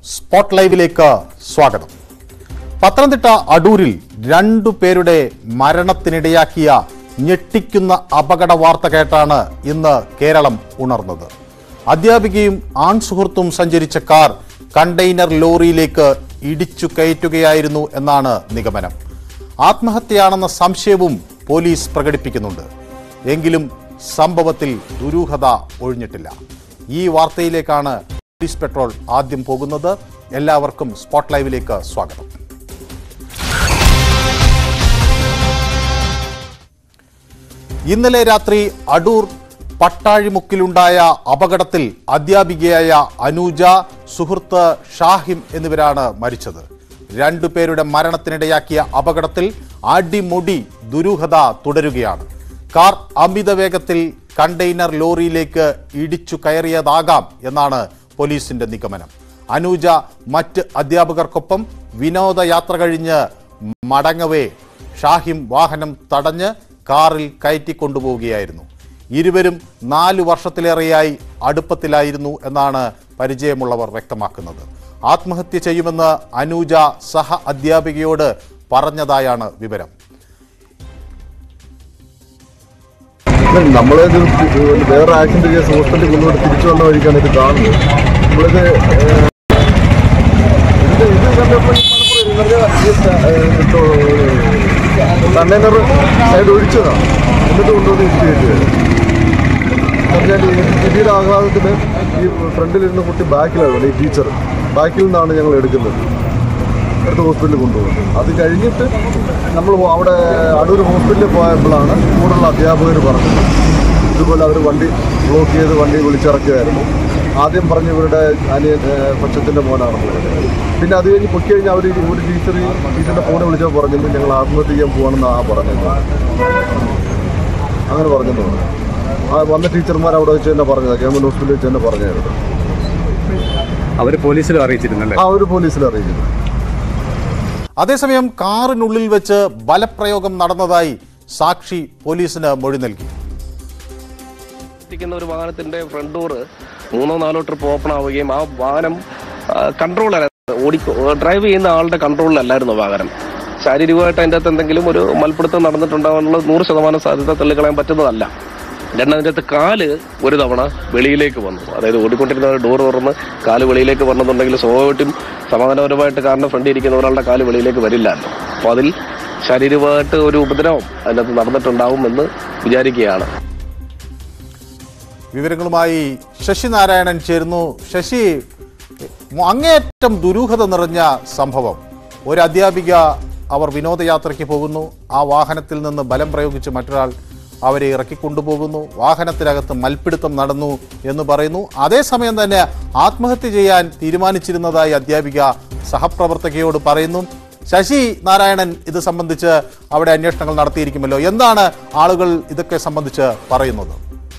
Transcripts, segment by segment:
Spot ലൈവിലേക്ക് സ്വാഗതം പത്തനംതിട്ട അടൂരിൽ രണ്ടു പേരുടെ മരണത്തിനിടയാക്കിയ ഞെട്ടിക്കുന്ന അപകട വാർത്ത കേട്ടാണ് ഇന്ന് കേരളം ഉണർന്നത് അധ്യാപികയും ആൺ സുഹൃത്തും സഞ്ചരിച്ച കാർ കണ്ടെയ്നർ ലോറിയിലേക്ക് ഇടിച്ചു കയറ്റുകയായിരുന്നു എന്നാണ് നിഗമനം ആത്മഹത്യയാണെന്ന സംശയവും പോലീസ് പ്രകടിപ്പിക്കുന്നുണ്ട് എങ്കിലും സംഭവത്തിൽ ദുരൂഹത ഒഴിഞ്ഞിട്ടില്ല ഈ വാർത്തയിലേക്കാണ് പോലീസ് പെട്രോൾ ആദ്യം പോകുന്നത് എല്ലാവർക്കും സ്പോട്ട് ലൈവിലേക്ക് സ്വാഗതം ഇന്നലെ രാത്രി അടൂർ പട്ടാഴിമുക്കിലുണ്ടായ അപകടത്തിൽ അധ്യാപികയായ അനൂജ സുഹൃത്ത് ഷാഹിം എന്നിവരാണ് മരിച്ചത് രണ്ടുപേരുടെ മരണത്തിനിടയാക്കിയ അപകടത്തിൽ അടിമുടി ദുരൂഹത തുടരുകയാണ് കാർ അമിത വേഗത്തിൽ കണ്ടെയ്നർ ലോറിയിലേക്ക് ഇടിച്ചു കയറിയതാകാം എന്നാണ് പോലീസിന്റെ നിഗമനം അനൂജ മറ്റ് അധ്യാപകർക്കൊപ്പം വിനോദയാത്ര കഴിഞ്ഞ് മടങ്ങവേ ഷാഹിം വാഹനം തടഞ്ഞ് കാറിൽ കയറ്റിക്കൊണ്ടുപോവുകയായിരുന്നു ഇരുവരും നാലു വർഷത്തിലേറെയായി അടുപ്പത്തിലായിരുന്നു എന്നാണ് പരിചയമുള്ളവർ വ്യക്തമാക്കുന്നത് ആത്മഹത്യ ചെയ്യുമെന്ന് അനൂജ സഹ അധ്യാപികയോട് പറഞ്ഞതായാണ് വിവരം നമ്മളിത് വേറെ ആക്സിഡന്റ് കേസ് ഹോസ്പിറ്റലിൽ കൊണ്ടുപോയി തിരിച്ചു വന്ന വഴിക്കാണ് ഇത് കാണുന്നത് നമ്മളിത് ഏഹ്, ഇത് ഇത് കണ്ടപ്പോൾ ഈ കണ്ടെയ്നർ സൈഡ് ഒഴിച്ചതാണ് എന്നിട്ട് കൊണ്ടുവന്ന് ഇടിച്ച് കയറ്റുകയാണ് പറഞ്ഞാൽ ഈ ഇടിയുടെ ആഘാതത്തിന് ഈ ഫ്രണ്ടിലിരുന്ന കുട്ടി ബാക്കിലാണ് ഈ ടീച്ചർ ബാക്കിൽ നിന്നാണ് ഞങ്ങൾ എടുക്കുന്നത് എടുത്ത് ഹോസ്പിറ്റലിൽ കൊണ്ടുപോകുന്നത് അത് കഴിഞ്ഞിട്ട് നമ്മൾ അവിടെ അടൂർ ഹോസ്പിറ്റലിൽ പോയപ്പോഴാണ് കൂടുതലുള്ള അധ്യാപകർ പറഞ്ഞത് ഇതുപോലെ അവർ വണ്ടി ബ്ലോക്ക് ചെയ്ത് വണ്ടി വിളിച്ചിറക്കിയതായിരുന്നു ആദ്യം പറഞ്ഞ് ഇവരുടെ അനിയൻ ഏഹ്, കൊച്ചത്തിൻ്റെ മോനാണെന്ന് പറഞ്ഞത് പിന്നെ അത് കഴിഞ്ഞ് പൊക്കി കഴിഞ്ഞാൽ അവർ ഒരു ടീച്ചർ ടീച്ചറിൻ്റെ ഫോണിൽ വിളിച്ചപ്പോൾ പറഞ്ഞത് ഞങ്ങൾ ആത്മഹത്യ ചെയ്യാൻ പോകണമെന്നാണ് പറഞ്ഞത് അങ്ങനെ പറഞ്ഞെന്ന് പറഞ്ഞു ആ വന്ന ടീച്ചർമാർ അവിടെ വെച്ച് തന്നെ പറഞ്ഞത് ഗവൺമെൻറ് ഹോസ്പിറ്റലിൽ വെച്ച് തന്നെ പറഞ്ഞായിരുന്നു അവർ പോലീസിലും അറിയിച്ചിരുന്നല്ലേ ആ ഒരു പോലീസിൽ അറിയിക്കുന്നു അതേസമയം കാറിനുള്ളിൽ വെച്ച് ബലപ്രയോഗം നടന്നതായി സാക്ഷി പോലീസിന് മൊഴി നൽകി എത്തിക്കുന്ന ഒരു വാഹനത്തിന്റെ ഫ്രണ്ട് ഡോർ മൂന്നോ നാലോ ട്രിപ്പ് ഓപ്പൺ ആവുകയും ആ വാഹനം കൺട്രോൾ ഓടി ഡ്രൈവ് ചെയ്യുന്ന ആളുടെ കൺട്രോളിലല്ലായിരുന്നു വാഹനം ശാരീരികമായിട്ട് അതിൻ്റെ അകത്ത് എന്തെങ്കിലും ഒരു മൽപ്പിടുത്തം നടന്നിട്ടുണ്ടാകാനുള്ള നൂറ് ശതമാനം സാധ്യത തള്ളിക്കളയാൻ പറ്റുന്നതല്ല രണ്ടതിൻ്റെ അകത്ത് കാല് ഒരു തവണ വെളിയിലേക്ക് വന്നു അതായത് ഓടിക്കൊണ്ടിരുന്ന ഡോർ തുറന്ന് കാല് വെളിയിലേക്ക് വരണമെന്നുണ്ടെങ്കിൽ സ്വാഭാവികമായിട്ടും സമാധാനപരമായിട്ട് കാറിന്റെ ഫ്രണ്ടിൽ ഇരിക്കുന്ന ഒരാളുടെ കാല് വെളിയിലേക്ക് വരില്ലല്ലോ അപ്പോൾ അതിൽ ശാരീരികമായിട്ട് ഒരു ഉപദ്രവം അതിനകത്ത് നടന്നിട്ടുണ്ടാവുമെന്ന് വിചാരിക്കുകയാണ് വിവരങ്ങളുമായി ശശി നാരായണൻ ചേരുന്നു ശശി അങ്ങേയറ്റം ദുരൂഹത നിറഞ്ഞ സംഭവം ഒരു അധ്യാപിക അവർ വിനോദയാത്രയ്ക്ക് പോകുന്നു ആ വാഹനത്തിൽ നിന്ന് ബലം പ്രയോഗിച്ച് മറ്റൊരാൾ അവരെ ഇറക്കിക്കൊണ്ടുപോകുന്നു വാഹനത്തിനകത്ത് മൽപ്പിടുത്തം നടന്നു എന്ന് പറയുന്നു അതേസമയം തന്നെ ആത്മഹത്യ ചെയ്യാൻ തീരുമാനിച്ചിരുന്നതായി അധ്യാപിക സഹപ്രവർത്തകയോട് പറയുന്നു ശശി നാരായണൻ ഇത് സംബന്ധിച്ച് അവിടെ അന്വേഷണങ്ങൾ നടത്തിയിരിക്കുമല്ലോ എന്താണ് ആളുകൾ ഇതൊക്കെ സംബന്ധിച്ച് പറയുന്നത്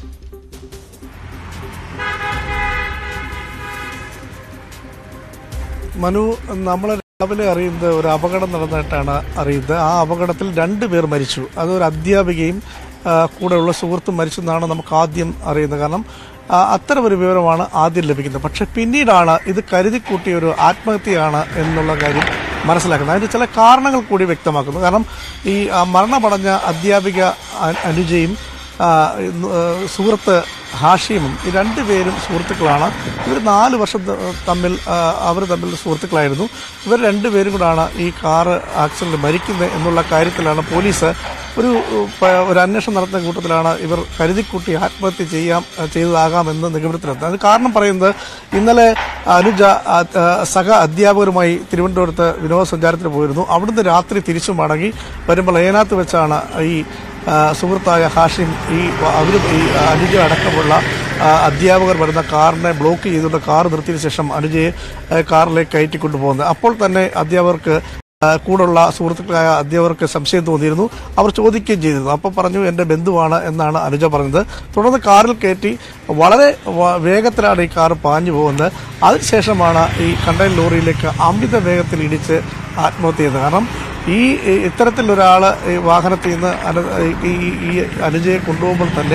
മനു നമ്മൾ രാവിലെ അറിയുന്നത് ഒരു അപകടം നടന്നിട്ടാണ് അറിയുന്നത് ആ അപകടത്തിൽ രണ്ട് പേർ മരിച്ചു അതൊരു അധ്യാപികയും ആ, കൂടെയുള്ള സുഹൃത്തും മരിച്ചു എന്നാണ് നമുക്ക് ആദ്യം അറിയുന്നത് കാരണം ആ, അത്തരം ഒരു വിവരമാണ് ആദ്യം ലഭിക്കുന്നത് പക്ഷെ പിന്നീടാണ് ഇത് കരുതിക്കൂട്ടിയ ഒരു ആത്മഹത്യയാണ് എന്നുള്ള കാര്യം മനസ്സിലാക്കുന്നത് അതിന് ചില കാരണങ്ങൾ കൂടി വ്യക്തമാക്കുന്നു കാരണം ഈ ആ, മരണമടഞ്ഞ അധ്യാപിക അ- അനുജയും ആ, ഇന്ന്, ആ, സുഹൃത്ത് ഹാഷിമും ഈ രണ്ടുപേരും സുഹൃത്തുക്കളാണ് ഇവർ നാല് വർഷം ത- തമ്മിൽ അവർ തമ്മിൽ സുഹൃത്തുക്കളായിരുന്നു ഇവർ രണ്ടുപേരും കൂടാണ് ഈ കാറ് ആക്സിഡന്റ് മരിക്കുന്നത് എന്നുള്ള കാര്യത്തിലാണ് പോലീസ് ഒരു പ- ഒരു അന്വേഷണം നടത്തുന്ന കൂട്ടത്തിലാണ് ഇവർ കരുതിക്കൂട്ടി ആത്മഹത്യ ചെയ്യാം ചെയ്തതാകാമെന്ന് നിഗമനത്തിലെത്തുന്നത് അത് കാരണം പറയുന്നത് ഇന്നലെ അനുജ ആ, ആ, സഹ അധ്യാപകരുമായി തിരുവനന്തപുരത്ത് വിനോദസഞ്ചാരത്തിന് പോയിരുന്നു അവിടുന്ന് രാത്രി തിരിച്ചു മടങ്ങി വരുമ്പോൾ ഏനാത്ത് വെച്ചാണ് ഈ ആ, സുഹൃത്തായ ഹാഷിം ഈ അവർ ഈ അനുജ അടക്കമുള്ള ആ, അധ്യാപകർ വരുന്ന കാറിനെ ബ്ലോക്ക് ചെയ്തുകൊണ്ട് കാർ നിർത്തിയതിനു ശേഷം അനുജയെ ആ, കാറിലേക്ക് കയറ്റിക്കൊണ്ടുപോകുന്നത് അപ്പോൾ തന്നെ അധ്യാപകർക്ക് ആ, കൂടുള്ള സുഹൃത്തുക്കളായ അധ്യാപകർക്ക് സംശയം തോന്നിയിരുന്നു അവർ ചോദിക്കുകയും ചെയ്തിരുന്നു അപ്പോൾ പറഞ്ഞു എൻ്റെ ബന്ധുവാണ് എന്നാണ് അനുജ പറഞ്ഞത് തുടർന്ന് കാറിൽ കയറ്റി വളരെ വ- വേഗത്തിലാണ് ഈ കാർ പാഞ്ഞു പോകുന്നത് അതിനുശേഷമാണ് ഈ കണ്ടെയ്നർ ലോറിയിലേക്ക് അമിത വേഗത്തിൽ ഇടിച്ച് ആത്മഹത്യ ചെയ്തത് കാരണം ഈ ഈ ഇത്തരത്തിലൊരാൾ ഈ വാഹനത്തിൽ നിന്ന് അനു ഈ ഈ- ഈ അനുജയെ കൊണ്ടുപോകുമ്പോൾ തന്നെ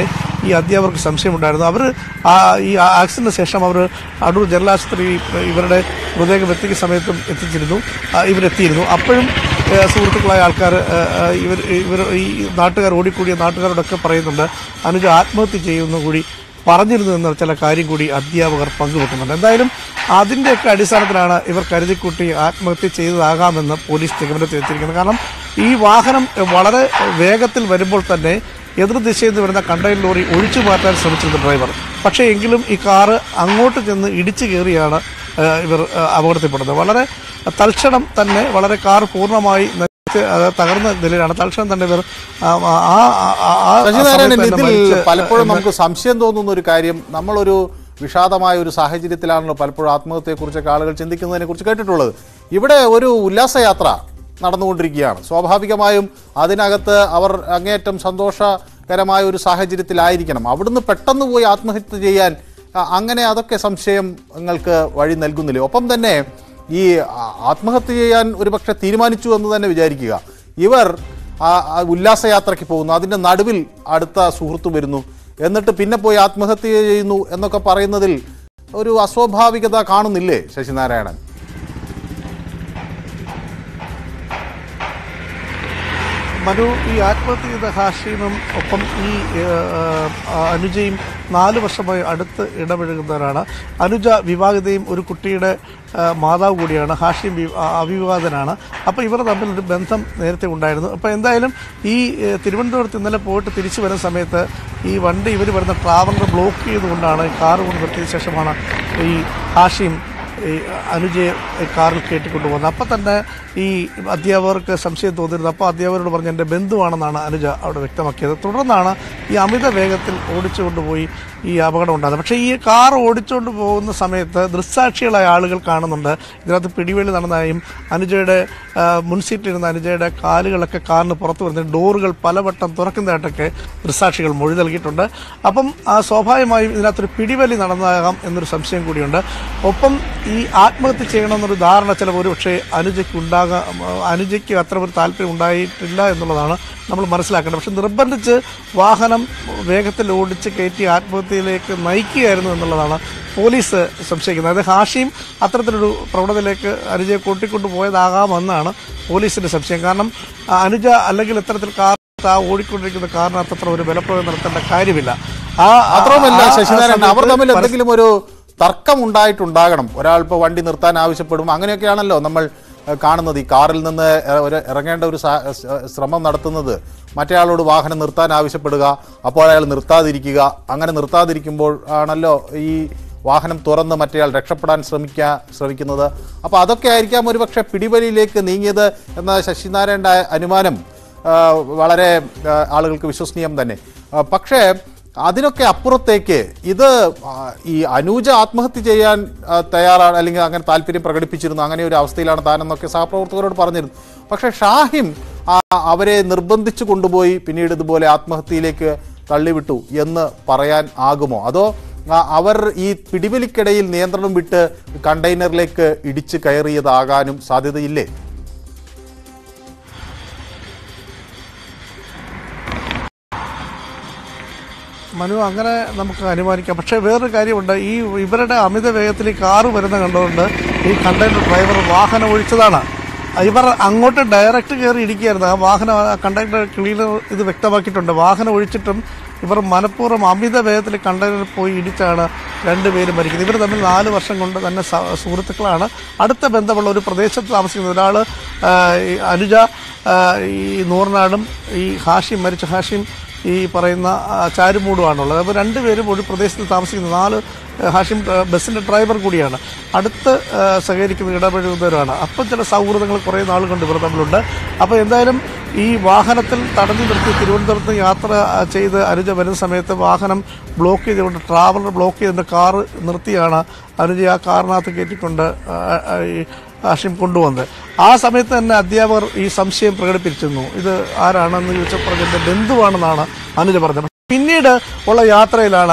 ഈ അധ്യാപകർക്ക് സംശയമുണ്ടായിരുന്നു അവർ ഈ ആക്സിഡന്റിന് ശേഷം അവർ അടൂർ ജനറൽ ആശുപത്രി ഇവരുടെ മൃതദേഹം എത്തിക്കുന്ന സമയത്തും എത്തിച്ചിരുന്നു ആ, ഇവരെത്തിയിരുന്നു അപ്പോഴും ഏ, സുഹൃത്തുക്കളായ ആൾക്കാർ ഏ, ഏ, ഇവർ ഇവർ ഈ നാട്ടുകാർ ഓടിക്കൂടിയ നാട്ടുകാരോടൊക്കെ പറയുന്നുണ്ട് അനുജ ആത്മഹത്യ ചെയ്യുന്ന കൂടി പറഞ്ഞിരുന്നു എന്ന ചില കാര്യം കൂടി അധ്യാപകർ പങ്കുവെക്കുന്നുണ്ട് എന്തായാലും അതിൻ്റെയൊക്കെ അടിസ്ഥാനത്തിലാണ് ഇവർ കരുതിക്കുട്ടി ആത്മഹത്യ ചെയ്തതാകാമെന്ന് പോലീസ് നിഗമനത്തിൽ എത്തിയിരിക്കുന്നത് കാരണം ഈ വാഹനം വളരെ വേഗത്തിൽ വരുമ്പോൾ തന്നെ എതിർദിശയിൽ നിന്ന് വരുന്ന കണ്ടെയ്നർ ലോറി ഒഴിച്ചു മാറ്റാൻ ശ്രമിച്ചിരുന്നു ഡ്രൈവർ പക്ഷേ എങ്കിലും ഈ കാറ് അങ്ങോട്ട് ചെന്ന് ഇടിച്ചു കയറിയാണ് ഏഹ്, ഇവർ ഏഹ്, അപകടത്തിൽപ്പെടുന്നത് വളരെ തൽക്ഷണം തന്നെ വളരെ കാർ പൂർണ്ണമായി നശിച്ച് അത് തകർന്ന നിലയിലാണ് തൽക്ഷണം തന്നെ ഇവർ ആ ആ- ആ- ആ- ആ ശശിനാരായണൻ സമയത്ത് തന്നെ ഇതിൽ മരിച്ച് പലപ്പോഴും എന്ന് നമുക്ക് സംശയം തോന്നുന്ന ഒരു കാര്യം നമ്മളൊരു വിഷാദമായ ഒരു സാഹചര്യത്തിലാണല്ലോ പലപ്പോഴും ആത്മഹത്യയെക്കുറിച്ചൊക്കെ ആളുകൾ ചിന്തിക്കുന്നതിനെ കുറിച്ച് കേട്ടിട്ടുള്ളത് ഇവിടെ ഒരു ഉല്ലാസയാത്ര നടന്നുകൊണ്ടിരിക്കുകയാണ് സ്വാഭാവികമായും അതിനകത്ത് അവർ അങ്ങേയറ്റം സന്തോഷകരമായ ഒരു സാഹചര്യത്തിലായിരിക്കണം അവിടുന്ന് പെട്ടെന്ന് പോയി ആത്മഹത്യ ചെയ്യാൻ അ- അങ്ങനെ അതൊക്കെ സംശയങ്ങൾക്ക് വഴി നൽകുന്നില്ല ഒപ്പം തന്നെ ഈ ആ- ആത്മഹത്യ ചെയ്യാൻ ഒരുപക്ഷെ തീരുമാനിച്ചു എന്ന് തന്നെ വിചാരിക്കുക ഇവർ ആ ആ ഉല്ലാസയാത്രയ്ക്ക് പോകുന്നു അതിൻ്റെ നടുവിൽ അടുത്ത സുഹൃത്ത് വരുന്നു എന്നിട്ട് പിന്നെ പോയി ആത്മഹത്യ ചെയ്യുന്നു എന്നൊക്കെ പറയുന്നതിൽ ഒരു അസ്വാഭാവികത കാണുന്നില്ലേ ശശിനാരായണൻ മനു ഈ ആത്മഹത്യ ചെയ്ത ഹാഷിമും ഒപ്പം ഈ ഏഹ്, ആ, അനുജയും നാല് വർഷമായി അടുത്ത് ഇടപഴകുന്നവരാണ് അനുജ വിവാഹിതയും ഒരു കുട്ടിയുടെ ഏഹ്, മാതാവ് കൂടിയാണ് ഹാഷിം വി- ആ, അവിവാഹിതനാണ് അപ്പോൾ ഇവർ തമ്മിൽ ഒരു ബന്ധം നേരത്തെ ഉണ്ടായിരുന്നു അപ്പോൾ എന്തായാലും ഈ ഏഹ്, തിരുവനന്തപുരത്ത് ഇന്നലെ പോയിട്ട് തിരിച്ചു വരുന്ന സമയത്ത് ഈ വണ്ടി ഇവർ വരുന്ന ട്രാവലർ ബ്ലോക്ക് ചെയ്തുകൊണ്ടാണ് ഈ കാറ് കൊണ്ട് നിർത്തിയ ശേഷമാണ് ഈ ഹാഷിം ഈ അനുജയെ കാറിൽ കയറ്റിക്കൊണ്ടുപോകുന്നത് അപ്പം തന്നെ ഈ അധ്യാപകർക്ക് സംശയം തോന്നിയിരുന്നു അപ്പോൾ അധ്യാപകരോട് പറഞ്ഞ് എൻ്റെ ബന്ധുവാണെന്നാണ് അനുജ അവിടെ വ്യക്തമാക്കിയത് തുടർന്നാണ് ഈ അമിത വേഗത്തിൽ ഓടിച്ചുകൊണ്ടുപോയി ഈ അപകടം ഉണ്ടാകുന്നത് പക്ഷേ ഈ കാർ ഓടിച്ചുകൊണ്ട് പോകുന്ന സമയത്ത് ദൃക്സാക്ഷികളായ ആളുകൾ കാണുന്നുണ്ട് ഇതിനകത്ത് പിടിവലി നടന്നതായും അനുജയുടെ ആ, മുൻസീറ്റിലിരുന്ന അനുജയുടെ കാലുകളൊക്കെ കാറിന് പുറത്ത് വരുന്ന ഡോറുകൾ പലവട്ടം തുറക്കുന്നതായിട്ടൊക്കെ ദൃക്സാക്ഷികൾ മൊഴി നൽകിയിട്ടുണ്ട് അപ്പം ആ, സ്വാഭാവികമായും ഇതിനകത്തൊരു പിടിവലി നടന്നതാകാം എന്നൊരു സംശയം കൂടിയുണ്ട് ഒപ്പം ഈ ആത്മഹത്യ ചെയ്യണമെന്നൊരു ധാരണ ചിലപ്പോൾ ഒരു പക്ഷേ അനുജയ്ക്ക് ഉണ്ടാകാം അനുജയ്ക്ക് അത്ര ഒരു താല്പര്യം ഉണ്ടായിട്ടില്ല എന്നുള്ളതാണ് നമ്മൾ മനസ്സിലാക്കേണ്ടത് പക്ഷെ നിർബന്ധിച്ച് വാഹനം വേഗത്തിൽ ഓടിച്ച് കയറ്റി ആത്മഹത്യയിലേക്ക് നയിക്കുകയായിരുന്നു എന്നുള്ളതാണ് പോലീസ് സംശയിക്കുന്നത് അതായത് ഹാഷിം അത്തരത്തിലൊരു പ്രവണതയിലേക്ക് അനുജയെ കൂട്ടിക്കൊണ്ടു പോയതാകാമെന്നാണ് പോലീസിന്റെ സംശയം കാരണം ആ, അനുജ അല്ലെങ്കിൽ ഇത്തരത്തിൽ കാർ ആ ഓടിക്കൊണ്ടിരിക്കുന്ന കാറിനകത്ത് അത്ര ഒരു ബലപ്രയോഗം നടത്തേണ്ട കാര്യമില്ല ആ മാത്രവുമല്ല ആ- ആ ശശിനാരായണൻ അവർ സമയത്ത് തമ്മിൽ പരസ്പരം എന്തെങ്കിലും ഒരു തർക്കം ഉണ്ടായിട്ടുണ്ടാകണം ഒരാൾ ഇപ്പോൾ വണ്ടി നിർത്താൻ ആവശ്യപ്പെടും അങ്ങനെയൊക്കെയാണല്ലോ നമ്മൾ ഏഹ്, കാണുന്നത് ഈ കാറിൽ നിന്ന് ഏഹ്, ഒരു ഇറങ്ങേണ്ട ഒരു സാ- സ്- ശ്രമം നടത്തുന്നത് മറ്റേയാളോട് വാഹനം നിർത്താൻ ആവശ്യപ്പെടുക അപ്പോൾ അയാൾ നിർത്താതിരിക്കുക അങ്ങനെ നിർത്താതിരിക്കുമ്പോൾ ആണല്ലോ ഈ വാഹനം തുറന്ന് മറ്റേയാൾ രക്ഷപ്പെടാൻ ശ്രമിക്കുക ശ്രമിക്കുന്നത് അപ്പോൾ അതൊക്കെ ആയിരിക്കാം ഒരുപക്ഷെ പിടിവലിയിലേക്ക് നീങ്ങിയത് എന്ന ശശിനാരായണൻ്റെ അനുമാനം ആ, വളരെ ആ, ആളുകൾക്ക് വിശ്വസനീയം തന്നെ ആ, പക്ഷേ അതിനൊക്കെ അപ്പുറത്തേക്ക് ഇത് ആ, ഈ അനൂജ ആത്മഹത്യ ചെയ്യാൻ ആ, തയ്യാറാണ് അല്ലെങ്കിൽ അങ്ങനെ താല്പര്യം പ്രകടിപ്പിച്ചിരുന്നു അങ്ങനെ ഒരു അവസ്ഥയിലാണ് താനെന്നൊക്കെ സഹപ്രവർത്തകരോട് പറഞ്ഞിരുന്നു പക്ഷേ ഷാഹിം ആ, അവരെ നിർബന്ധിച്ചു കൊണ്ടുപോയി പിന്നീട് ഇതുപോലെ ആത്മഹത്യയിലേക്ക് തള്ളിവിട്ടു എന്ന് പറയാൻ ആകുമോ അതോ ആ, അവർ ഈ പിടിവലിക്കിടയിൽ നിയന്ത്രണം വിട്ട് കണ്ടെയ്നറിലേക്ക് ഇടിച്ചു കയറിയതാകാനും സാധ്യതയില്ലേ മനു അങ്ങനെ നമുക്ക് അനുമാനിക്കാം പക്ഷേ വേറൊരു കാര്യമുണ്ട് ഈ ഇവരുടെ അമിത വേഗത്തിൽ ഈ കാറ് വരുന്ന കണ്ടുകൊണ്ട് ഈ കണ്ടെയ്നർ ഡ്രൈവർ വാഹനം ഒഴിച്ചതാണ് ഇവർ അങ്ങോട്ട് ഡയറക്റ്റ് കയറി ഇടിക്കുകയായിരുന്നു ആ വാഹനം ആ കണ്ടെയ്നർ ക്ലീനർ ഇത് വ്യക്തമാക്കിയിട്ടുണ്ട് വാഹനം ഒഴിച്ചിട്ടും ഇവർ മനഃപൂർവ്വം അമിത വേഗത്തിൽ കണ്ടെയ്നർ പോയി ഇടിച്ചാണ് രണ്ടുപേരും മരിക്കുന്നത് ഇവർ തമ്മിൽ നാല് വർഷം കൊണ്ട് തന്നെ സ- സുഹൃത്തുക്കളാണ് അടുത്ത ബന്ധമുള്ള ഒരു പ്രദേശത്ത് താമസിക്കുന്നത് ഒരാൾ അനുജ ആ, ഈ നൂറിനാടും ഈ ഹാഷിം മരിച്ച ഹാഷിം ഈ പറയുന്ന ആ, ചാരുമൂടുമാണുള്ളത് അപ്പോൾ രണ്ടുപേരും ഒരു പ്രദേശത്ത് താമസിക്കുന്ന നാല് ആ, ഹാഷിം ആ, ബസ്സിൻ്റെ ഡ്രൈവർ കൂടിയാണ് അടുത്ത് ആ, സഹകരിക്കുന്ന ഇടപഴകുന്നവരാണ് അപ്പം ചില സൗഹൃദങ്ങൾ കുറേ നാൾ കൊണ്ട് ഇവർ തമ്മിലുണ്ട് അപ്പോൾ എന്തായാലും ഈ വാഹനത്തിൽ തടഞ്ഞു നിർത്തി തിരുവനന്തപുരത്ത് യാത്ര ആ, ചെയ്ത് അനുജ വരുന്ന സമയത്ത് വാഹനം ബ്ലോക്ക് ചെയ്തുകൊണ്ട് ട്രാവലർ ബ്ലോക്ക് ചെയ്തുകൊണ്ട് കാറ് നിർത്തിയാണ് അനുജ ആ കാറിനകത്ത് കയറ്റിക്കൊണ്ട് ആ, ആ, ഈ ഹാഷിം കൊണ്ടുവന്നത് ആ സമയത്ത് തന്നെ അധ്യാപകർ ഈ സംശയം പ്രകടിപ്പിച്ചിരുന്നു ഇത് ആരാണെന്ന് ചോദിച്ചപ്പോൾ എൻ്റെ ബന്ധുവാണെന്നാണ് അനുജ പറഞ്ഞത് പക്ഷേ പിന്നീട് ഉള്ള യാത്രയിലാണ്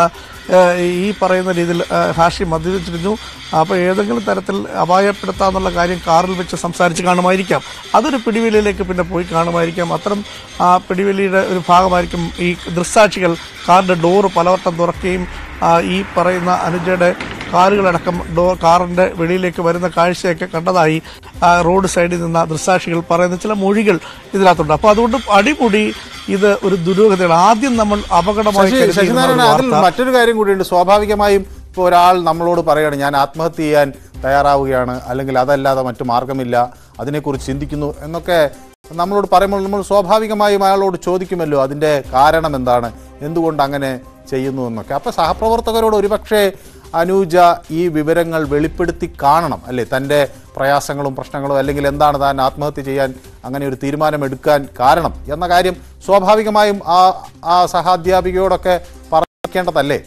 ഏഹ്, ഈ പറയുന്ന രീതിയിൽ ഏഹ്, ഹാഷി മദ്യപിച്ചിരുന്നു അപ്പോൾ ഏതെങ്കിലും തരത്തിൽ അപായപ്പെടുത്താന്നുള്ള കാര്യം കാറിൽ വെച്ച് സംസാരിച്ച് കാണുമായിരിക്കാം അതൊരു പിടിവലിയിലേക്ക് പിന്നെ പോയി കാണുമായിരിക്കാം അത്തരം ആ പിടിവലിയുടെ ഒരു ഭാഗമായിരിക്കും ഈ ദൃക്സാക്ഷികൾ കാറിൻ്റെ ഡോറ് പലവട്ടം തുറക്കുകയും ആ, ഈ പറയുന്ന അനുജയുടെ കാറുകളടക്കം ഡോർ കാറിൻ്റെ വെളിയിലേക്ക് വരുന്ന കാഴ്ചയൊക്കെ കണ്ടതായി ആ, റോഡ് സൈഡിൽ നിന്ന ദൃക്സാക്ഷികൾ പറയുന്ന ചില മൊഴികൾ ഇതിനകത്തുണ്ട് അപ്പോൾ അതുകൊണ്ട് അടിമുടി ഇത് ഒരു ദുരൂഹതയാണ് ആദ്യം നമ്മൾ അപകടമായി ശശി കരുതിയിരുന്ന ഒരു ശശിനാരായണ അതിൽ വാർത്ത മറ്റൊരു കാര്യം കൂടിയുണ്ട് സ്വാഭാവികമായും ഇപ്പോൾ ഒരാൾ നമ്മളോട് പറയാണ് ഞാൻ ആത്മഹത്യ ചെയ്യാൻ തയ്യാറാവുകയാണ് അല്ലെങ്കിൽ അതല്ലാതെ മറ്റു മാർഗമില്ല അതിനെക്കുറിച്ച് ചിന്തിക്കുന്നു എന്നൊക്കെ നമ്മളോട് പറയുമ്പോൾ നമ്മൾ സ്വാഭാവികമായും അയാളോട് ചോദിക്കുമല്ലോ അതിൻ്റെ കാരണം എന്താണ് എന്തുകൊണ്ട് അങ്ങനെ ചെയ്യുന്നു എന്നൊക്കെ അപ്പോൾ സഹപ്രവർത്തകരോട് ഒരുപക്ഷെ അനൂജ ഈ വിവരങ്ങൾ വെളിപ്പെടുത്തി കാണണം അല്ലേ തൻ്റെ പ്രയാസങ്ങളും പ്രശ്നങ്ങളും അല്ലെങ്കിൽ എന്താണ് താൻ ആത്മഹത്യ ചെയ്യാൻ അങ്ങനെ ഒരു തീരുമാനമെടുക്കാൻ കാരണം എന്ന കാര്യം സ്വാഭാവികമായും ആ ആ സഹാധ്യാപികയോടൊക്കെ പറയേണ്ടതല്ലേ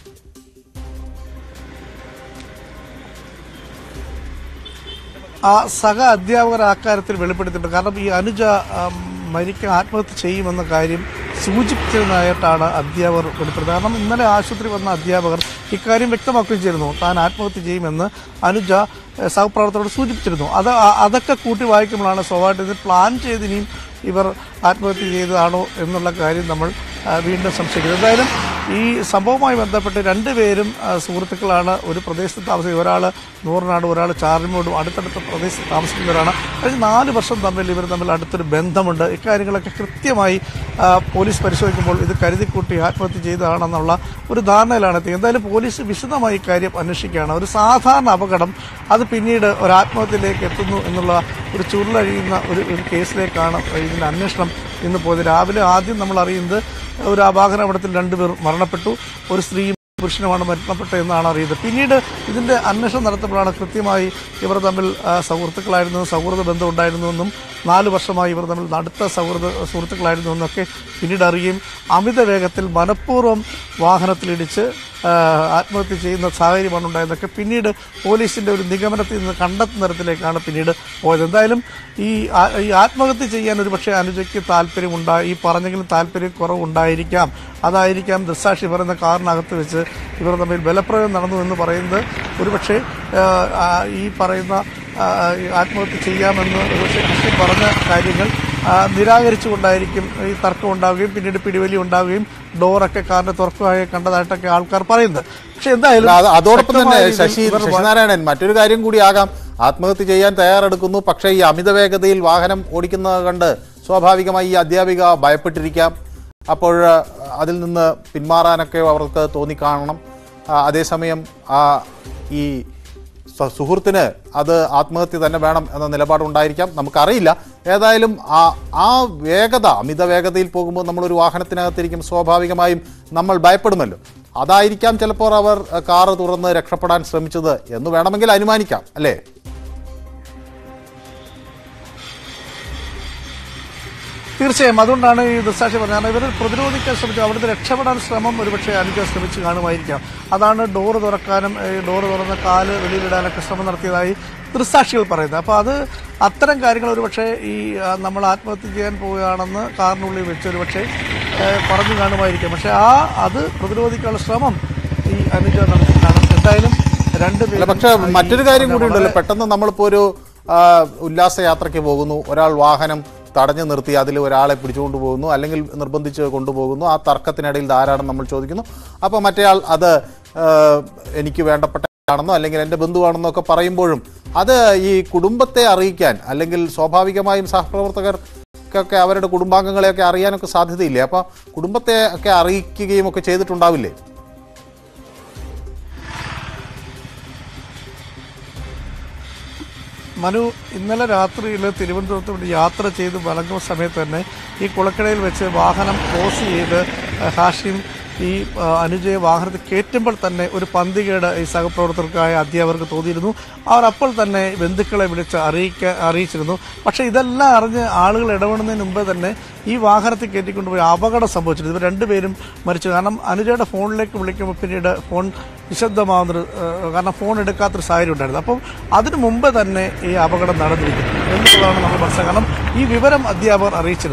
ആ സഹ അധ്യാപകർ അക്കാര്യത്തിൽ വെളിപ്പെടുത്തിയിട്ടുണ്ട് കാരണം ഈ അനുജ ആം, മരിക്കാൻ ആത്മഹത്യ ചെയ്യുമെന്ന കാര്യം സൂചിപ്പിച്ചതായിട്ടാണ് അധ്യാപകർ വെളിപ്പെടുത്തുന്നത് കാരണം ഇന്നലെ ആശുപത്രി വന്ന അധ്യാപകർ ഇക്കാര്യം വ്യക്തമാക്കുകയും ചെയ്തിരുന്നു താൻ ആത്മഹത്യ ചെയ്യുമെന്ന് അനുജ ഏഹ്, സഹപ്രവർത്തകരോട് സൂചിപ്പിച്ചിരുന്നു അത് ആ- അതൊക്കെ കൂട്ടി വായിക്കുമ്പോഴാണ് സ്വാഭാവികമായിട്ട് ഇത് പ്ലാൻ ചെയ്ത് ഇനിയും ഇവർ ആത്മഹത്യ ചെയ്തതാണോ എന്നുള്ള കാര്യം നമ്മൾ ആ, വീണ്ടും സംശയിക്കുന്നത് എന്തായാലും ഈ സംഭവവുമായി ബന്ധപ്പെട്ട് രണ്ടുപേരും ആ, സുഹൃത്തുക്കളാണ് ഒരു പ്രദേശത്ത് താമസിക്കുന്നത് ഒരാൾ നൂറിനാട് ഒരാൾ ചാറിനോടും അടുത്തടുത്ത പ്രദേശത്ത് താമസിക്കുന്നവരാണ് കഴിഞ്ഞ നാല് വർഷം തമ്മിൽ ഇവർ തമ്മിൽ അടുത്തൊരു ബന്ധമുണ്ട് ഇക്കാര്യങ്ങളൊക്കെ കൃത്യമായി ആ, പോലീസ് പരിശോധിക്കുമ്പോൾ ഇത് കരുതിക്കൂട്ടി ആത്മഹത്യ ചെയ്തതാണെന്നുള്ള ഒരു ധാരണയിലാണ് എത്തിയത് എന്തായാലും പോലീസ് വിശദമായി ഇക്കാര്യം അന്വേഷിക്കുകയാണ് ഒരു സാധാരണ അപകടം അത് പിന്നീട് ഒരു ആത്മഹത്യയിലേക്ക് എത്തുന്നു എന്നുള്ള ഒരു ചുരുളഴിയുന്ന ഒരു ഒരു കേസിലേക്കാണ് ഇതിൻ്റെ അന്വേഷണം ഇന്ന് പോയത് രാവിലെ ആദ്യം നമ്മൾ അറിയുന്നത് ഒരു അപാകന അപകടത്തിൽ രണ്ടുപേർ മരണപ്പെട്ടു ഒരു സ്ത്രീയും പുരുഷനുമാണ് മരണപ്പെട്ടത് എന്നാണ് അറിയുന്നത് പിന്നീട് ഇതിന്റെ അന്വേഷണം നടത്തുമ്പോഴാണ് കൃത്യമായി ഇവർ തമ്മിൽ ആ, സുഹൃത്തുക്കളായിരുന്നു സൗഹൃദ ബന്ധം ഉണ്ടായിരുന്നുവെന്നും നാല് വർഷമായി ഇവർ തമ്മിൽ അടുത്ത സൗഹൃദ സുഹൃത്തുക്കളായിരുന്നു എന്നൊക്കെ പിന്നീട് അറിയുകയും അമിത വേഗത്തിൽ മനഃപൂർവ്വം വാഹനത്തിലിടിച്ച് ആ, ആത്മഹത്യ ചെയ്യുന്ന സാഹചര്യമാണ് ഉണ്ടായതൊക്കെ പിന്നീട് പോലീസിന്റെ ഒരു നിഗമനത്തിൽ നിന്ന് കണ്ടെത്തുന്ന തരത്തിലേക്കാണ് പിന്നീട് പോയത് എന്തായാലും ഈ ആ- ഈ ആത്മഹത്യ ചെയ്യാൻ ഒരു പക്ഷേ അനുജയ്ക്ക് താല്പര്യമുണ്ടായി ഈ പറഞ്ഞെങ്കിലും താല്പര്യം കുറവുണ്ടായിരിക്കാം അതായിരിക്കാം ദൃസാക്ഷി പറയുന്ന കാറിനകത്ത് വെച്ച് ഇവർ തമ്മിൽ ബലപ്രയോഗം നടന്നു എന്ന് പറയുന്നത് ഒരുപക്ഷെ ആ, ആ, ഈ പറയുന്ന ആ, ഈ ആത്മഹത്യ ചെയ്യാമെന്ന് ഒരുപക്ഷെ ഹർഷി പറഞ്ഞ കാര്യങ്ങൾ ആ, നിരാകരിച്ചുകൊണ്ടായിരിക്കും ഈ തർക്കം ഉണ്ടാവുകയും പിന്നീട് പിടിവലി ഉണ്ടാവുകയും ഡോറൊക്കെ കാറിന്റെ തുറക്കുകയും കണ്ടതായിട്ടൊക്കെ ആൾക്കാർ പറയുന്നത് പക്ഷെ എന്തായാലും അല്ല, അത് അതോടൊപ്പം തന്നെ ശക്തമായ രീതിയിൽ ശശി ഇവർ ശശിനാരായണൻ മറ്റൊരു കാര്യം കൂടിയാകാം ആത്മഹത്യ ചെയ്യാൻ തയ്യാറെടുക്കുന്നു പക്ഷേ ഈ അമിത വേഗതയിൽ വാഹനം ഓടിക്കുന്നത് കണ്ട് സ്വാഭാവികമായി ഈ അധ്യാപിക ഭയപ്പെട്ടിരിക്കാം അപ്പോൾ ആ, അതിൽ നിന്ന് പിന്മാറാനൊക്കെ അവർക്ക് തോന്നിക്കാണണം ആ, അതേസമയം ആ ഈ സ- സുഹൃത്തിന് അത് ആത്മഹത്യ തന്നെ വേണം എന്ന നിലപാടുണ്ടായിരിക്കാം നമുക്കറിയില്ല ഏതായാലും ആ ആ വേഗത അമിത വേഗതയിൽ പോകുമ്പോൾ നമ്മളൊരു വാഹനത്തിനകത്തിരിക്കും സ്വാഭാവികമായും നമ്മൾ ഭയപ്പെടുമല്ലോ അതായിരിക്കാം ചിലപ്പോൾ അവർ അഹ്, കാറ് തുറന്ന് രക്ഷപ്പെടാൻ ശ്രമിച്ചത് എന്ന് വേണമെങ്കിൽ അനുമാനിക്കാം അല്ലേ തീർച്ചയായും അതുകൊണ്ടാണ് ഈ ദൃസാക്ഷി പറഞ്ഞത് കാരണം ഇവർ പ്രതിരോധിക്കാൻ ശ്രമിച്ചു അവിടുന്ന് രക്ഷപ്പെടാൻ ശ്രമം ഒരുപക്ഷെ അനുജ ശ്രമിച്ച് കാണുമായിരിക്കാം അതാണ് ഡോറ് തുറക്കാനും ഈ ഡോറ് തുറന്ന കാല് വെളിയിലിടാനൊക്കെ ശ്രമം നടത്തിയതായി ദൃസാക്ഷികൾ പറയുന്നത് അപ്പോൾ അത് അത്തരം കാര്യങ്ങൾ ഒരുപക്ഷെ ഈ ആ, നമ്മൾ ആത്മഹത്യ ചെയ്യാൻ പോവുകയാണെന്ന് കാറിനുള്ളിൽ വെച്ച് ഒരുപക്ഷെ ഏ, പറഞ്ഞു കാണുമായിരിക്കാം പക്ഷെ ആ അത് പ്രതിരോധിക്കാനുള്ള ശ്രമം ഈ അനുജ നടത്തിയിട്ടാണ് എന്തായാലും അല്ല രണ്ടുപേരും പക്ഷേ ഈ മറ്റൊരു കാര്യം പറഞ്ഞ കൂടി ഉണ്ടല്ലോ വളരെ- പെട്ടെന്ന് നമ്മളിപ്പോൾ ഒരു ആ, ഉല്ലാസയാത്രയ്ക്ക് പോകുന്നു ഒരാൾ വാഹനം തടഞ്ഞു നിർത്തി അതിൽ ഒരാളെ പിടിച്ചുകൊണ്ട് പോകുന്നു അല്ലെങ്കിൽ നിർബന്ധിച്ച് കൊണ്ടുപോകുന്നു ആ തർക്കത്തിനിടയിൽ ധാരാളം നമ്മൾ ചോദിക്കുന്നു അപ്പോൾ മറ്റേയാൾ അത് ആ, എനിക്ക് വേണ്ടപ്പെട്ട ആണെന്നോ അല്ലെങ്കിൽ എൻ്റെ ബന്ധുവാണെന്നോ ഒക്കെ പറയുമ്പോഴും അത് ഈ കുടുംബത്തെ അറിയിക്കാൻ അല്ലെങ്കിൽ സ്വാഭാവികമായും സഹപ്രവർത്തകർക്കൊക്കെ അവരുടെ കുടുംബാംഗങ്ങളെയൊക്കെ അറിയാനൊക്കെ സാധ്യതയില്ലേ അപ്പോൾ കുടുംബത്തെ ഒക്കെ അറിയിക്കുകയും ഒക്കെ ചെയ്തിട്ടുണ്ടാവില്ലേ മനു ഇന്നലെ രാത്രിയിൽ തിരുവനന്തപുരത്ത് വേണ്ടി യാത്ര ചെയ്ത് മടങ്ങുന്ന സമയത്ത് തന്നെ ഈ കുളക്കടയിൽ വെച്ച് വാഹനം ക്രോസ് ചെയ്ത് അഹ് ഹാഷിം ഈ ആ, അനുജയെ വാഹനത്തിൽ കയറ്റുമ്പോൾ തന്നെ ഒരു പന്തികേട് ഈ സഹപ്രവർത്തകർക്കായ അധ്യാപകർക്ക് തോന്നിയിരുന്നു അവർ അപ്പോൾ തന്നെ ബന്ധുക്കളെ വിളിച്ച് അറിയിക്ക അറിയിച്ചിരുന്നു പക്ഷേ ഇതെല്ലാം അറിഞ്ഞ് ആളുകൾ ഇടപെടുന്നതിന് മുമ്പ് തന്നെ ഈ വാഹനത്തിൽ കയറ്റിക്കൊണ്ടുപോയി അപകടം സംഭവിച്ചിരുന്നു ഇവർ രണ്ടുപേരും മരിച്ചു കാരണം അനുജയുടെ ഫോണിലേക്ക് വിളിക്കുമ്പോൾ പിന്നീട് ഫോൺ നിശബ്ദമാവുന്നൊരു ഏഹ്, കാരണം ഫോൺ എടുക്കാത്തൊരു സാഹചര്യം ഉണ്ടായിരുന്നു അപ്പം അതിനു മുമ്പ് തന്നെ ഈ അപകടം നടന്നിരിക്കുന്നു എന്നുള്ളതാണ് നമ്മൾ മനസ്സിലാക്കുക കാരണം ഈ വിവരം അധ്യാപകർ അറിയിച്ചിരുന്നു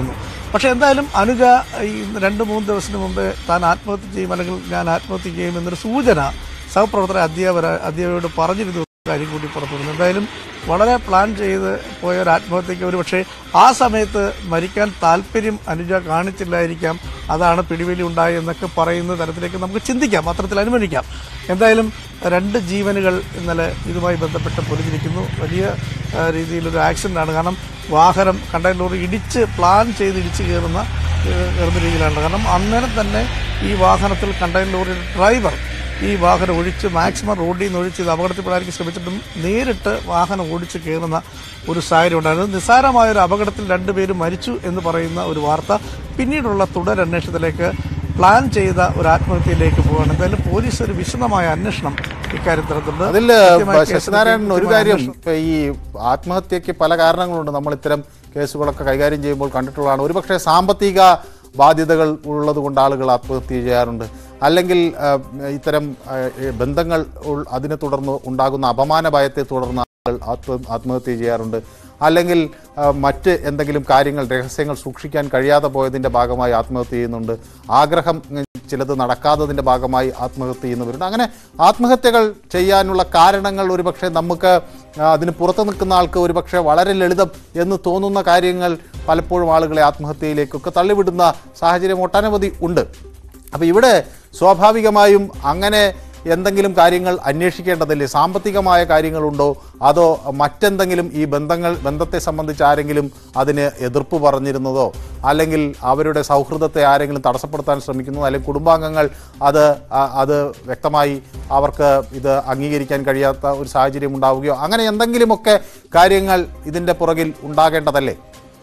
പക്ഷേ എന്തായാലും അനുജ ഈ രണ്ട് മൂന്ന് ദിവസത്തിന് മുമ്പ് താൻ ആത്മഹത്യ ചെയ്യും അല്ലെങ്കിൽ ഞാൻ ആത്മഹത്യ ചെയ്യും എന്നൊരു സൂചന സഹപ്രവർത്തക അധ്യാപക അധ്യാപകരോട് പറഞ്ഞിരുന്നു കാര്യം കൂടി പുറത്തു വന്നു എന്തായാലും വളരെ പ്ലാൻ ചെയ്ത് പോയ ഒരു ആത്മഹത്യക്ക് ഒരു പക്ഷേ ആ സമയത്ത് മരിക്കാൻ താല്പര്യം അനുജ കാണിച്ചില്ലായിരിക്കാം അതാണ് പിടിവലി ഉണ്ടായി എന്നൊക്കെ പറയുന്ന തരത്തിലേക്ക് നമുക്ക് ചിന്തിക്കാം അത്തരത്തിൽ അനുമാനിക്കാം എന്തായാലും രണ്ട് ജീവനുകൾ ഇന്നലെ ഇതുമായി ബന്ധപ്പെട്ട് പൊലിഞ്ഞിരിക്കുന്നു വലിയ ആ, രീതിയിലൊരു ആക്സിഡൻ്റ് ആണ് കാരണം വാഹനം കണ്ടെയ്നർ ലോറി ഇടിച്ച് പ്ലാൻ ചെയ്ത് ഇടിച്ച് കയറുന്ന ഏഹ്, കയറുന്ന രീതിയിലാണ് കാരണം അന്നേരം തന്നെ ഈ വാഹനത്തിൽ കണ്ടെയ്നർ ലോറിയുടെ ഡ്രൈവർ ഈ വാഹനം ഒഴിച്ച് മാക്സിമം റോഡിൽ നിന്ന് ഒഴിച്ച് ഇത് അപകടത്തിൽപ്പെടാൻ ശ്രമിച്ചിട്ടും നേരിട്ട് വാഹനം ഓടിച്ച് കയറുന്ന ഒരു സാഹചര്യം ഉണ്ടായിരുന്നു നിസ്സാരമായ ഒരു അപകടത്തിൽ രണ്ടുപേരും മരിച്ചു എന്ന് പറയുന്ന ഒരു വാർത്ത പിന്നീടുള്ള തുടരന്വേഷണത്തിലേക്ക് പ്ലാൻ ചെയ്ത ഒരു ആത്മഹത്യയിലേക്ക് പോവുകയാണ് എന്തായാലും പോലീസ് ഒരു വിശദമായ അന്വേഷണം ഇക്കാര്യത്തിൽ നടത്തുന്നുണ്ട് അതിൽ കൃത്യമായ കേസ് ശശിനാരായണൻ ഒരു കൃത്യമായ കാര്യം അന്വേഷണം. ഇപ്പൊ ഈ ആത്മഹത്യക്ക് പല കാരണങ്ങളുണ്ട് നമ്മൾ ഇത്തരം കേസുകളൊക്കെ കൈകാര്യം ചെയ്യുമ്പോൾ കണ്ടിട്ടുള്ളതാണ് ഒരുപക്ഷെ സാമ്പത്തിക ബാധ്യതകൾ ഉള്ളത് കൊണ്ട് ആളുകൾ ആത്മഹത്യ ചെയ്യാറുണ്ട് അല്ലെങ്കിൽ ആ, ഇത്തരം ആ, ഈ ബന്ധങ്ങൾ ഉൾ- അതിനെ തുടർന്ന് ഉണ്ടാകുന്ന അപമാന ഭയത്തെ തുടർന്ന് ആളുകൾ ആത്മ ആത്മഹത്യ ചെയ്യാറുണ്ട് അല്ലെങ്കിൽ ആ, മറ്റ് എന്തെങ്കിലും കാര്യങ്ങൾ രഹസ്യങ്ങൾ സൂക്ഷിക്കാൻ കഴിയാതെ പോയതിൻ്റെ ഭാഗമായി ആത്മഹത്യ ചെയ്യുന്നുണ്ട് ആഗ്രഹം ഉം, ചിലത് നടക്കാത്തതിൻ്റെ ഭാഗമായി ആത്മഹത്യ ചെയ്യുന്നവരുണ്ട് അങ്ങനെ ആത്മഹത്യകൾ ചെയ്യാനുള്ള കാരണങ്ങൾ ഒരുപക്ഷെ നമുക്ക് ആ, അതിന് പുറത്ത് നിൽക്കുന്ന ആൾക്ക് ഒരുപക്ഷെ വളരെ ലളിതം എന്ന് തോന്നുന്ന കാര്യങ്ങൾ പലപ്പോഴും ആളുകളെ ആത്മഹത്യയിലേക്കൊക്കെ തള്ളിവിടുന്ന സാഹചര്യം ഒട്ടനവധി ഉണ്ട് അപ്പോൾ ഇവിടെ സ്വാഭാവികമായും അങ്ങനെ എന്തെങ്കിലും കാര്യങ്ങൾ അന്വേഷിക്കേണ്ടതില്ലേ സാമ്പത്തികമായ കാര്യങ്ങളുണ്ടോ അതോ മറ്റെന്തെങ്കിലും ഈ ബന്ധങ്ങൾ ബന്ധത്തെ സംബന്ധിച്ച് ആരെങ്കിലും അതിന് എതിർപ്പ് പറഞ്ഞിരുന്നതോ അല്ലെങ്കിൽ അവരുടെ സൗഹൃദത്തെ ആരെങ്കിലും തടസ്സപ്പെടുത്താൻ ശ്രമിക്കുന്നതോ അല്ലെങ്കിൽ കുടുംബാംഗങ്ങൾ അത് ആ- അത് വ്യക്തമായി അവർക്ക് ഇത് അംഗീകരിക്കാൻ കഴിയാത്ത ഒരു സാഹചര്യം ഉണ്ടാവുകയോ അങ്ങനെ എന്തെങ്കിലുമൊക്കെ കാര്യങ്ങൾ ഇതിൻ്റെ പുറകിൽ ഉണ്ടാകേണ്ടതല്ലേ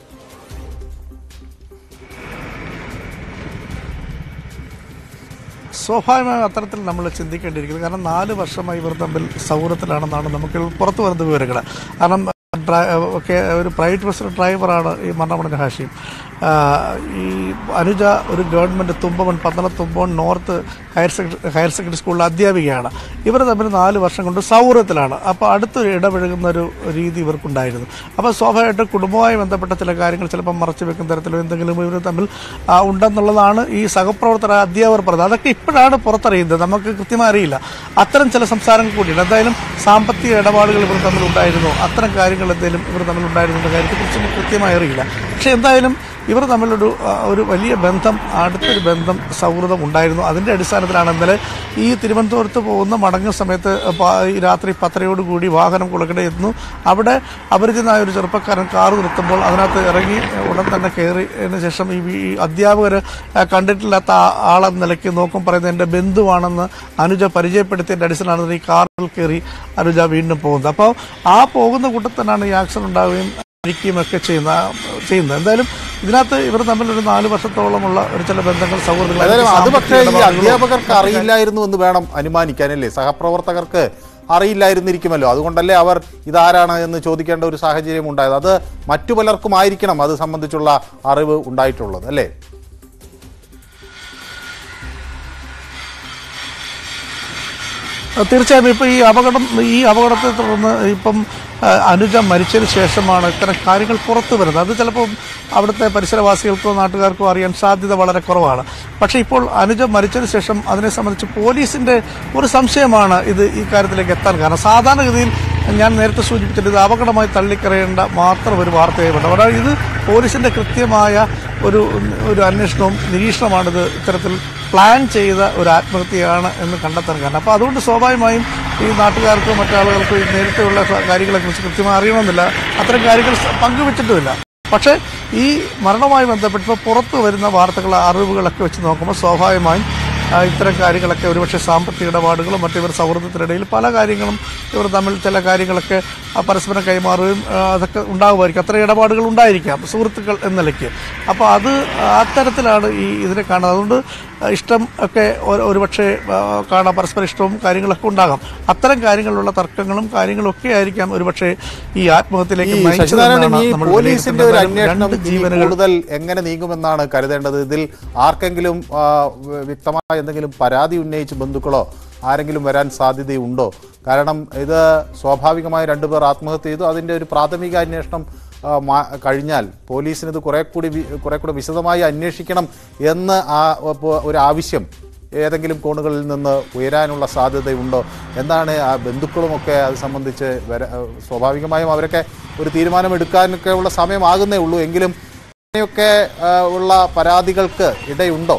സ്വാഭാവികമായും അത്തരത്തിൽ നമ്മൾ ചിന്തിക്കേണ്ടിയിരിക്കുന്നത് കാരണം നാല് വർഷമായി ഇവർ തമ്മിൽ സൗഹൃദത്തിലാണെന്നാണ് നമുക്ക് പുറത്തു വരുന്ന വിവരങ്ങൾ കാരണം ഡ്ര- ഒക്കെ ഒരു പ്രൈവറ്റ് ബസ് ഡ്രൈവറാണ് ഈ മരണമടഞ്ഞ ഹാഷിം ആ, ഈ അനുജ ഒരു ഗവൺമെൻറ് തുമ്പമൺ പത്തന Thumpamon north higher secondary higher secondary സ്കൂളിലെ അധ്യാപികയാണ് ഇവർ തമ്മിൽ നാല് വർഷം കൊണ്ട് സൗഹൃദത്തിലാണ് അപ്പോൾ അടുത്ത് ഇടപഴകുന്ന ഒരു രീതി ഇവർക്കുണ്ടായിരുന്നു അപ്പോൾ സ്വാഭാവികമായിട്ടും കുടുംബവുമായി ബന്ധപ്പെട്ട ചില കാര്യങ്ങൾ ചിലപ്പോൾ മറച്ചു വെക്കുന്ന തരത്തിലോ എന്തെങ്കിലും ഇവർ തമ്മിൽ ആ, ഉണ്ടെന്നുള്ളതാണ് ഈ സഹപ്രവർത്തക അധ്യാപകർ പറഞ്ഞത് അതൊക്കെ ഇപ്പോഴാണ് പുറത്തറിയുന്നത് നമുക്ക് കൃത്യമായി അറിയില്ല അത്തരം ചില സംസാരങ്ങൾ കൂടിയുണ്ട് എന്തായാലും സാമ്പത്തിക ഇടപാടുകൾ ഇവർ തമ്മിൽ ഉണ്ടായിരുന്നു അത്തരം കാര്യങ്ങൾ എന്തെങ്കിലും ഇവർ തമ്മിൽ ഉണ്ടായിരുന്നു എന്ന കാര്യത്തെക്കുറിച്ച് നമുക്ക് കൃത്യമായി അറിയില്ല പക്ഷേ എന്തായാലും ഇവർ തമ്മിലൊരു ആ, ഒരു വലിയ ബന്ധം അടുത്തൊരു ബന്ധം സൗഹൃദം ഉണ്ടായിരുന്നു അതിൻ്റെ അടിസ്ഥാനത്തിലാണ് ഇന്നലെ ഈ തിരുവനന്തപുരത്ത് പോകുന്ന മടങ്ങുന്ന സമയത്ത് പ- ഈ രാത്രി പത്തരയോടുകൂടി വാഹനം കുളക്കടയെത്തുന്നു അവിടെ അപരിചിതനായ ഒരു ചെറുപ്പക്കാരൻ കാറ് നിർത്തുമ്പോൾ അതിനകത്ത് ഇറങ്ങി ഉടൻ തന്നെ കയറിയതിന് ശേഷം ഈ വി- ഈ അധ്യാപകർ കണ്ടിട്ടില്ലാത്ത ആ- ആളെന്ന നിലയ്ക്ക് നോക്കും പറയുന്നത് എൻ്റെ ബന്ധുവാണെന്ന് അനുജ പരിചയപ്പെടുത്തിയതിൻ്റെ അടിസ്ഥാനത്തിൽ ഈ കാറിൽ കയറി അനുജ വീണ്ടും പോകുന്നത് അപ്പോൾ ആ പോകുന്ന കൂട്ടത്തിൽ തന്നെയാണ് ഈ ആക്സിഡന്റ് ഉണ്ടാവുകയും മരിക്കുകയും ഒക്കെ ചെയ്യുന്ന ചെയ്യുന്നത് എന്തായാലും ഇതിനകത്ത് ഇവർ തമ്മിൽ ഒരു നാല് വർഷത്തോളമുള്ള ഒരു ചില ബന്ധങ്ങൾ സൗഹൃദങ്ങൾ ഏതായാലും അത് സാമ്പത്തിക പക്ഷേ ഈ ഇടപാടുകളോ അധ്യാപകർക്ക് അറിയില്ലായിരുന്നു എന്ന് വേണം അനുമാനിക്കാനല്ലേ സഹപ്രവർത്തകർക്ക് അറിയില്ലായിരുന്നിരിക്കുമല്ലോ അതുകൊണ്ടല്ലേ അവർ ഇതാരാണ് എന്ന് ചോദിക്കേണ്ട ഒരു സാഹചര്യം ഉണ്ടായത് അത് മറ്റു പലർക്കും ആയിരിക്കണം അത് സംബന്ധിച്ചുള്ള അറിവ് ഉണ്ടായിട്ടുള്ളത് അല്ലേ തീർച്ചയായും ഇപ്പം ഈ അപകടം ഈ അപകടത്തെ തുടർന്ന് ഇപ്പം ആ, അനുജ മരിച്ചതിന് ശേഷമാണ് ഇത്തരം കാര്യങ്ങൾ പുറത്തു വരുന്നത് അത് ചിലപ്പോൾ അവിടുത്തെ പരിസരവാസികൾക്കോ നാട്ടുകാർക്കോ അറിയാൻ സാധ്യത വളരെ കുറവാണ് പക്ഷേ ഇപ്പോൾ അനുജ മരിച്ചതിന് ശേഷം അതിനെ സംബന്ധിച്ച് പോലീസിന്റെ ഒരു സംശയമാണ് ഇത് ഈ കാര്യത്തിലേക്ക് എത്താൻ കാരണം സാധാരണഗതിയിൽ ഞാൻ നേരത്തെ സൂചിപ്പിച്ചിട്ട് ഇത് അപകടമായി തള്ളിക്കറിയേണ്ട മാത്രം ഒരു വാർത്തയായിട്ടുണ്ട് അവിടെ ഇത് പോലീസിന്റെ കൃത്യമായ ഒരു ഒരു അന്വേഷണവും നിരീക്ഷണമാണിത് ഇത്തരത്തിൽ പ്ലാൻ ചെയ്ത ഒരു ആത്മഹത്യയാണ് എന്ന് കണ്ടെത്താൻ കാരണം അപ്പോൾ അതുകൊണ്ട് സ്വാഭാവികമായും ഈ നാട്ടുകാർക്കോ മറ്റാളുകൾക്കോ ഈ നേരത്തെയുള്ള കാര്യങ്ങളെക്കുറിച്ച് കൃത്യമായി അറിയണമെന്നില്ല അത്തരം കാര്യങ്ങൾ സ- പങ്കുവെച്ചിട്ടുമില്ല പക്ഷേ ഈ മരണവുമായി ബന്ധപ്പെട്ട് ഇപ്പോൾ പുറത്തു വരുന്ന വാർത്തകൾ അറിവുകളൊക്കെ വെച്ച് നോക്കുമ്പോൾ സ്വാഭാവികമായും ആ, ഇത്തരം കാര്യങ്ങളൊക്കെ ഒരുപക്ഷെ സാമ്പത്തിക ഇടപാടുകളും മറ്റു ഇവർ സൗഹൃദത്തിനിടയിൽ പല കാര്യങ്ങളും ഇവർ തമ്മിൽ ചില കാര്യങ്ങളൊക്കെ ആ, പരസ്പരം കൈമാറുകയും ആ, അതൊക്കെ ഉണ്ടാകുമായിരിക്കും അത്ര ഇടപാടുകൾ ഉണ്ടായിരിക്കാം സുഹൃത്തുക്കൾ എന്ന നിലയ്ക്ക് അപ്പോൾ അത് അത്തരത്തിലാണ് ഈ ഇതിനെ കാണുന്നത് അതുകൊണ്ട് ഇഷ്ടം ഒക്കെ ഒരു- ഒരുപക്ഷെ ആ, കാണാം പരസ്പര ഇഷ്ടവും കാര്യങ്ങളൊക്കെ ഉണ്ടാകാം അത്തരം കാര്യങ്ങളിലുള്ള തർക്കങ്ങളും കാര്യങ്ങളും ഒക്കെ ആയിരിക്കാം ഒരുപക്ഷെ ഈ ആത്മഹത്യയിലേക്ക് ഈ ശശിനാരായണൻ നയിച്ചതെന്നാണ് ഈ നമ്മൾ പോലീസിന്റെ ഒരു വിലയിരുത്തുന്നത്. അന്വേഷണം രണ്ട് ഇനി ജീവനുകൾ കൂടുതൽ എങ്ങനെ നീങ്ങുമെന്നാണ് കരുതേണ്ടത് ഇതിൽ ആർക്കെങ്കിലും ആ, വ്യ- വ്യക്തമായ എന്തെങ്കിലും പരാതി ഉന്നയിച്ച് ബന്ധുക്കളോ ആരെങ്കിലും വരാൻ സാധ്യതയുണ്ടോ കാരണം ഇത് സ്വാഭാവികമായി രണ്ടുപേർ ആത്മഹത്യ ചെയ്തു അതിന്റെ ഒരു പ്രാഥമിക അന്വേഷണം ആ, മാ- കഴിഞ്ഞാൽ പോലീസിന് ഇത് കുറെ കൂടി വി- കുറെ കൂടി വിശദമായി അന്വേഷിക്കണം എന്ന് ആ ഒപ്പ- ഒരു ആവശ്യം ഏതെങ്കിലും കോണുകളിൽ നിന്ന് ഉയരാനുള്ള സാധ്യതയുണ്ടോ എന്താണ് ആ ബന്ധുക്കളുമൊക്കെ അത് സംബന്ധിച്ച് വര സ്വാഭാവികമായും അവരൊക്കെ ഒരു തീരുമാനമെടുക്കാനൊക്കെ ഉള്ള സമയമാകുന്നേ ഉള്ളൂ എങ്കിലും അങ്ങനെയൊക്കെ ആ, ഉള്ള പരാതികൾക്ക് ഇടയുണ്ടോ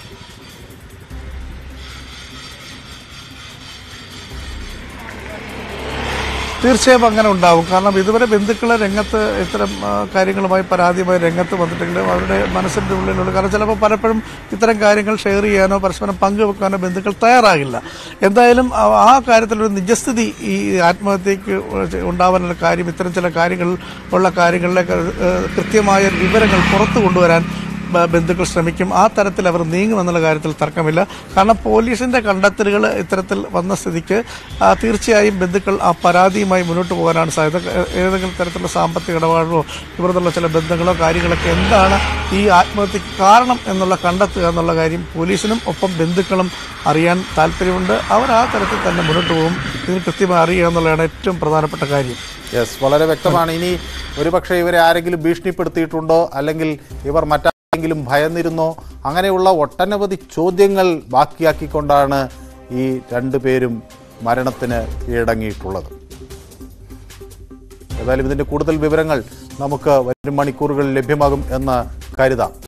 തീർച്ചയായും അങ്ങനെ ഉണ്ടാവും കാരണം ഇതുവരെ ബന്ധുക്കളെ രംഗത്ത് ഇത്തരം ആ, കാര്യങ്ങളുമായി പരാതിയുമായി രംഗത്ത് വന്നിട്ടെങ്കിലും അവരുടെ മനസ്സിൻ്റെ ഉള്ളിലുള്ള കാരണം ചിലപ്പോൾ പലപ്പോഴും ഇത്തരം കാര്യങ്ങൾ ഷെയർ ചെയ്യാനോ പരസ്പരം പങ്കുവെക്കാനോ ബന്ധുക്കൾ തയ്യാറാകില്ല എന്തായാലും ആ- ആ കാര്യത്തിലൊരു നിജസ്ഥിതി ഈ ആത്മഹത്യക്ക് ഉണ്ടാവാനുള്ള കാര്യം ഇത്തരം ചില കാര്യങ്ങൾ ഉള്ള കാര്യങ്ങളിലേക്ക് ഏഹ്, കൃത്യമായ വിവരങ്ങൾ പുറത്തു കൊണ്ടുവരാൻ ബ- ബന്ധുക്കൾ ശ്രമിക്കും ആ തരത്തിൽ അവർ നീങ്ങുമെന്നുള്ള കാര്യത്തിൽ തർക്കമില്ല കാരണം പോലീസിന്റെ കണ്ടെത്തലുകൾ ഇത്തരത്തിൽ വന്ന സ്ഥിതിക്ക് ആ, തീർച്ചയായും ബന്ധുക്കൾ ആ പരാതിയുമായി മുന്നോട്ട് പോകാനാണ് സാധ്യത ഏ- ഏതെങ്കിലും തരത്തിലുള്ള സാമ്പത്തിക ഇടപാടോ ഇവിടുന്നുള്ള ചില ബന്ധങ്ങളോ കാര്യങ്ങളൊക്കെ എന്താണ് ഈ ആത്മഹത്യക്ക് കാരണം എന്നുള്ള കണ്ടെത്തുക എന്നുള്ള കാര്യം പോലീസിനും ഒപ്പം ബന്ധുക്കളും അറിയാൻ താല്പര്യമുണ്ട് അവർ ആ തരത്തിൽ തന്നെ മുന്നോട്ട് പോകും ഇതിന് കൃത്യമായി അറിയുക എന്നുള്ളതാണ് ഏറ്റവും പ്രധാനപ്പെട്ട കാര്യം യെസ് വളരെ വ്യക്തമാണ് ഇനി ഒരുപക്ഷെ ഇവരെ ആരെങ്കിലും ഭീഷണിപ്പെടുത്തിയിട്ടുണ്ടോ അല്ലെങ്കിൽ ഇവർ മറ്റാരെങ്കിലും ഭയന്നിരുന്നോ അങ്ങനെയുള്ള ഒട്ടനവധി ചോദ്യങ്ങൾ ബാക്കിയാക്കിക്കൊണ്ടാണ് ഈ രണ്ടു പേരും മരണത്തിന് കീഴടങ്ങിയിട്ടുള്ളത് ഏതായാലും ഇതിൻ്റെ കൂടുതൽ വിവരങ്ങൾ നമുക്ക് വരും മണിക്കൂറുകളിൽ ലഭ്യമാകും എന്ന് കരുതാം